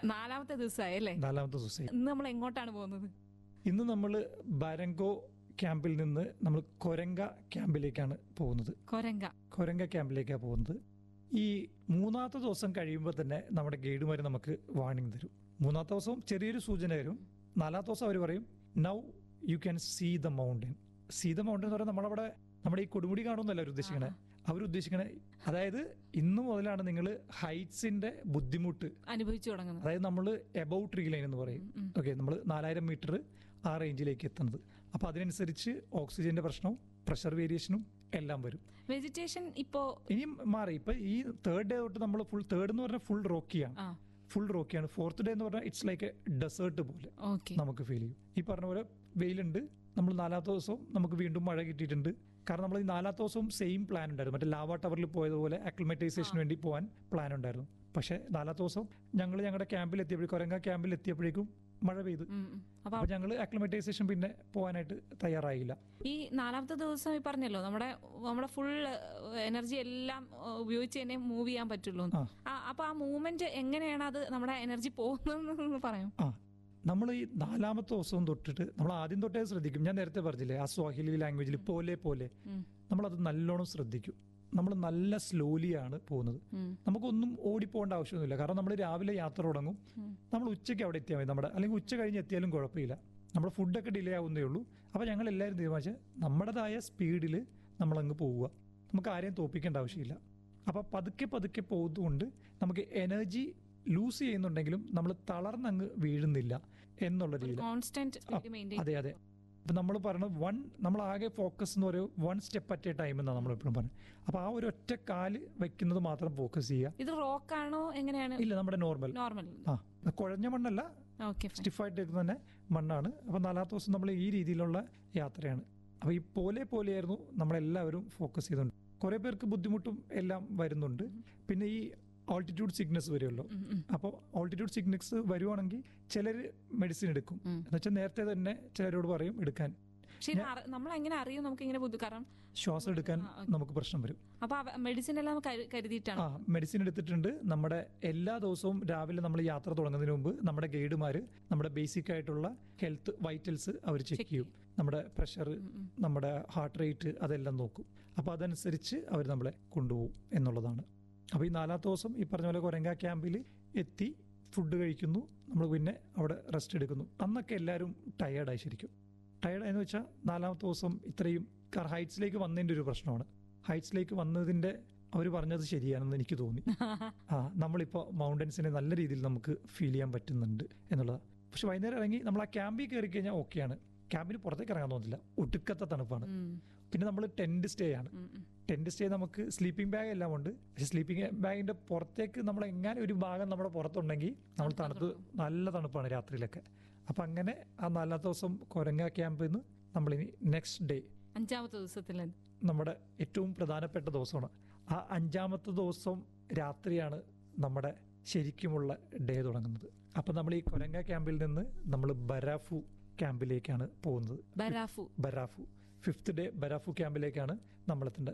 നാലാമത്തെ ദിവസമായി അല്ലേ നാലാമത്തെ ദിവസം ഇന്ന് നമ്മൾ എങ്ങോട്ടാണ് പോകുന്നത് ഇന്ന് നമ്മൾ ബാരങ്കോ ക്യാമ്പിൽ നിന്ന് നമ്മൾ കൊരങ്ക ക്യാമ്പിലേക്കാണ് പോകുന്നത് കൊരങ്ക കൊരങ്ക ക്യാമ്പിലേക്കാണ് പോകുന്നത് ഈ മൂന്നാമത്തെ ദിവസം കഴിയുമ്പോൾ തന്നെ നമ്മുടെ ഗൈഡുമാർ നമുക്ക് വാണിംഗ് തരും മൂന്നാമത്തെ ദിവസം ചെറിയൊരു സൂചന തരും നാലാമത്തെ ദിവസം അവർ പറയും now you can see the mountain see the mountain എന്ന് പറയുന്നത് നമ്മളവിടെ നമ്മുടെ ഈ കൊടുമുടി കാണുമെന്നല്ല അവർ ഉദ്ദേശിക്കണേ അവർ ഉദ്ദേശിക്കണേ അതായത് ഇന്ന് മുതലാണ് നിങ്ങൾ ഹൈറ്റ്സിന്റെ ബുദ്ധിമുട്ട് അനുഭവിച്ചു തുടങ്ങുന്നത് അതായത് നമ്മൾ എബൌ ട്രീ ലൈൻ എന്ന് പറയും ഓക്കെ നമ്മൾ നാലായിരം മീറ്റർ ആ റേഞ്ചിലേക്ക് എത്തുന്നത് അപ്പൊ അതിനനുസരിച്ച് ഓക്സിജന്റെ പ്രശ്നവും പ്രഷർ വേരിയേഷനും എല്ലാം വരും വെജിറ്റേഷൻ ഇപ്പോ ഇനിയും മാറി ഇപ്പൊ ഈ തേർഡ് ഡേ തൊട്ട് നമ്മൾ ഫുൾ തേർഡ് എന്ന് പറഞ്ഞാൽ ഫുൾ റോക്കിയാണ് ആ ഫുൾ റോക്കിയാണ് ഫോർത്ത് ഡേ എന്ന് പറഞ്ഞാൽ ഇറ്റ്സ് ലൈക്ക് എ ഡെസേർട്ട് പോലെ ഓക്കെ നമുക്ക് ഫീൽ ചെയ്യും ഈ പറഞ്ഞ പോലെ വെയിലുണ്ട് നമ്മൾ നാലാമത്തെ ദിവസവും നമുക്ക് വീണ്ടും മഴ കിട്ടിയിട്ടുണ്ട് കാരണം നമ്മൾ ഈ നാലാമത്തെ ദിവസവും സെയിം പ്ലാൻ ഉണ്ടായിരുന്നു മറ്റേ ലാവ ടവറിൽ പോയതുപോലെ അക്ലിമറ്റൈസേഷന് വേണ്ടി പോകാൻ പ്ലാൻ ഉണ്ടായിരുന്നു പക്ഷേ നാലാമത്തെ ദിവസം ഞങ്ങൾ ഞങ്ങളുടെ ക്യാമ്പിൽ എത്തിയപ്പോഴേക്കും കൊരങ്ങ ക്യാമ്പിൽ എത്തിയപ്പോഴേക്കും മഴ പെയ്തു ഉം, ഉം. അപ്പൊ അപ്പൊ ഞങ്ങൾ അക്ലിമറ്റൈസേഷൻ പിന്നെ പോകാനായിട്ട് തയ്യാറായില്ല ഈ നാലാമത്തെ ദിവസം ഈ പറഞ്ഞല്ലോ നമ്മുടെ നമ്മുടെ ഫുൾ എനർജി എല്ലാം ഏഹ്, ഉപയോഗിച്ച് തന്നെ മൂവ് ചെയ്യാൻ പറ്റുള്ളൂ ആ. ആ, അപ്പൊ ആ മൂവ്മെന്റ് എങ്ങനെയാണ് അത് നമ്മുടെ എനർജി പോകുന്നതെന്ന് പറയാം ആ നമ്മൾ ഈ നാലാമത്തെ ദിവസവും തൊട്ടിട്ട് നമ്മൾ ആദ്യം തൊട്ടേ ശ്രദ്ധിക്കും ഞാൻ നേരത്തെ പറഞ്ഞില്ലേ ആ സ്വാഹിലി ലാംഗ്വേജിൽ പോലെ പോലെ ഉം. നമ്മളത് നല്ലോണം ശ്രദ്ധിക്കും നമ്മൾ നല്ല സ്ലോലിയാണ് പോകുന്നത് ഉം. നമുക്കൊന്നും ഓടിപ്പോകേണ്ട ആവശ്യമൊന്നുമില്ല കാരണം നമ്മൾ രാവിലെ യാത്ര തുടങ്ങും നമ്മൾ ഉച്ചയ്ക്ക് അവിടെ എത്തിയാൽ മതി നമ്മുടെ അല്ലെങ്കിൽ ഉച്ച കഴിഞ്ഞ് എത്തിയാലും കുഴപ്പമില്ല നമ്മുടെ ഫുഡൊക്കെ ഡിലേ ആവുന്നേ ഉള്ളൂ അപ്പോൾ ഞങ്ങൾ എല്ലാവരും തീരുമാനിച്ച് നമ്മുടേതായ സ്പീഡിൽ നമ്മളങ്ങ് പോവുക നമുക്ക് ആരെയും തോപ്പിക്കേണ്ട ആവശ്യമില്ല അപ്പോൾ പതുക്കെ പതുക്കെ പോകുന്നതുകൊണ്ട് നമുക്ക് എനർജി ലൂസ് ചെയ്യുന്നുണ്ടെങ്കിലും നമ്മൾ തളർന്നങ്ങ് വീഴുന്നില്ല എന്നുള്ള രീതിയിൽ കോൺസ്റ്റന്റ് സ്പീഡ് മെയിൻറ്റെയിൻ അതെ അതെ അപ്പൊ നമ്മൾ പറയുന്നത് വൺ നമ്മൾ ആകെ ഫോക്കസ് എന്ന് പറയും one step at a time എന്നാണ് നമ്മൾ എപ്പോഴും പറയുന്നത് അപ്പൊ ആ ഒരു ഒറ്റ കാല് വെക്കുന്നത് മാത്രം ഫോക്കസ് ചെയ്യുക ഇത് റോക്ക് ആണോ എങ്ങനെയാണ് ഇല്ല നമ്മുടെ നോർമൽ നോർമൽ ആ കുഴഞ്ഞ മണ്ണല്ല ഓക്കെ സ്റ്റിഫായിട്ട് എടുക്കുന്ന തന്നെ മണ്ണാണ് അപ്പൊ നാലാമത്തെ ദിവസം നമ്മൾ ഈ രീതിയിലുള്ള യാത്രയാണ് അപ്പൊ ഈ പോലെ പോലെയായിരുന്നു നമ്മളെല്ലാവരും ഫോക്കസ് ചെയ്തുകൊണ്ട് കുറെ പേർക്ക് ബുദ്ധിമുട്ടും എല്ലാം വരുന്നുണ്ട് പിന്നെ ഈ ഓൾട്ടിറ്റ്യൂഡ് സിക്നസ് വരുമല്ലോ അപ്പോൾ ഓൾട്ടിറ്റ്യൂഡ് സിക്നസ് വരുവാണെങ്കിൽ ചിലർ മെഡിസിൻ എടുക്കും ഉം. എന്ന് വെച്ചാൽ നേരത്തെ തന്നെ ചിലരോട് പറയും എടുക്കാൻ പക്ഷെ ഇത് അറി- നമ്മൾ എങ്ങനെ അറിയും നമുക്ക് ഇങ്ങനെ ബുദ്ധി കാരണം ശ്വാസം എടുക്കാൻ നമുക്ക് പ്രശ്നം വരും അപ്പൊ മെഡിസിൻ എല്ലാം കരു- കരുതിയിട്ടാണ് ആ മെഡിസിൻ എടുത്തിട്ടുണ്ട് നമ്മുടെ എല്ലാ ദിവസവും രാവിലെ നമ്മൾ യാത്ര തുടങ്ങുന്നതിന് മുമ്പ് നമ്മുടെ ഗൈഡുമാർ നമ്മുടെ ബേസിക് ആയിട്ടുള്ള ഹെൽത്ത് വൈറ്റൽസ് അവർ ചെക്ക് ചെയ്യും നമ്മുടെ പ്രഷർ നമ്മുടെ ഹാർട്ട് റേറ്റ് അതെല്ലാം നോക്കും അപ്പൊ അതനുസരിച്ച് അവർ നമ്മളെ കൊണ്ടുപോകും എന്നുള്ളതാണ് അപ്പൊ ഈ നാലാമത്തെ ദിവസം ഈ പറഞ്ഞ പോലെ കൊരങ്ക ക്യാമ്പിൽ എത്തി ഫുഡ് കഴിക്കുന്നു നമ്മൾ പിന്നെ അവിടെ റെസ്റ്റ് എടുക്കുന്നു അന്നൊക്കെ എല്ലാവരും ടയേർഡായി ശരിക്കും ടയേർഡ് എന്ന് വെച്ചാൽ നാലാമത്തെ ദിവസം ഇത്രയും കാർ ഹൈറ്റ്സിലേക്ക് വന്നതിന്റെ ഒരു പ്രശ്നമാണ് ഹൈറ്റ്സിലേക്ക് വന്നതിന്റെ അവർ പറഞ്ഞത് ശരിയാണെന്ന് എനിക്ക് തോന്നി ആ നമ്മളിപ്പോൾ മൗണ്ടൻസിനെ നല്ല രീതിയിൽ നമുക്ക് ഫീൽ ചെയ്യാൻ പറ്റുന്നുണ്ട് എന്നുള്ളത് പക്ഷെ വൈകുന്നേരം ഇറങ്ങി നമ്മൾ ആ ക്യാമ്പിൽ കയറി കഴിഞ്ഞാൽ ഓക്കെയാണ് ക്യാമ്പിന് പുറത്തേക്ക് ഇറങ്ങാൻ തോന്നില്ല ഒടുക്കത്തെ തണുപ്പാണ് ഉം. പിന്നെ നമ്മൾ ടെന്റ് സ്റ്റേ ആണ് ഉം, ഉം. ടെന്റ് സ്റ്റേ നമുക്ക് സ്ലീപ്പിംഗ് ബാഗ് എല്ലാം ഉണ്ട് പക്ഷെ സ്ലീപ്പിംഗ് ബാഗിന്റെ പുറത്തേക്ക് നമ്മൾ എങ്ങനെ ഒരു ഭാഗം നമ്മുടെ പുറത്തുണ്ടെങ്കിൽ നമ്മൾ തണുത്ത് നല്ല തണുപ്പാണ് രാത്രിയിലൊക്കെ അപ്പൊ അങ്ങനെ ആ നാലാമത്തെ ദിവസം കൊരങ്ങ ക്യാമ്പിൽ നിന്ന് നമ്മളിനി നെക്സ്റ്റ് ഡേ അഞ്ചാമത്തെ ദിവസത്തിൽ നമ്മുടെ ഏറ്റവും പ്രധാനപ്പെട്ട ദിവസമാണ് ആ അഞ്ചാമത്തെ ദിവസം രാത്രിയാണ് നമ്മുടെ ശരിക്കുമുള്ള ഡേ തുടങ്ങുന്നത് അപ്പൊ നമ്മൾ ഈ കൊരങ്ങ ക്യാമ്പിൽ നിന്ന് നമ്മൾ ബരാഫു ക്യാമ്പിലേക്കാണ് പോകുന്നത് ബരാഫു ബരാഫു ഫിഫ്ത്ത് ഡേ ബരാഫു ക്യാമ്പിലേക്കാണ് നമ്മൾ എത്തേണ്ടത്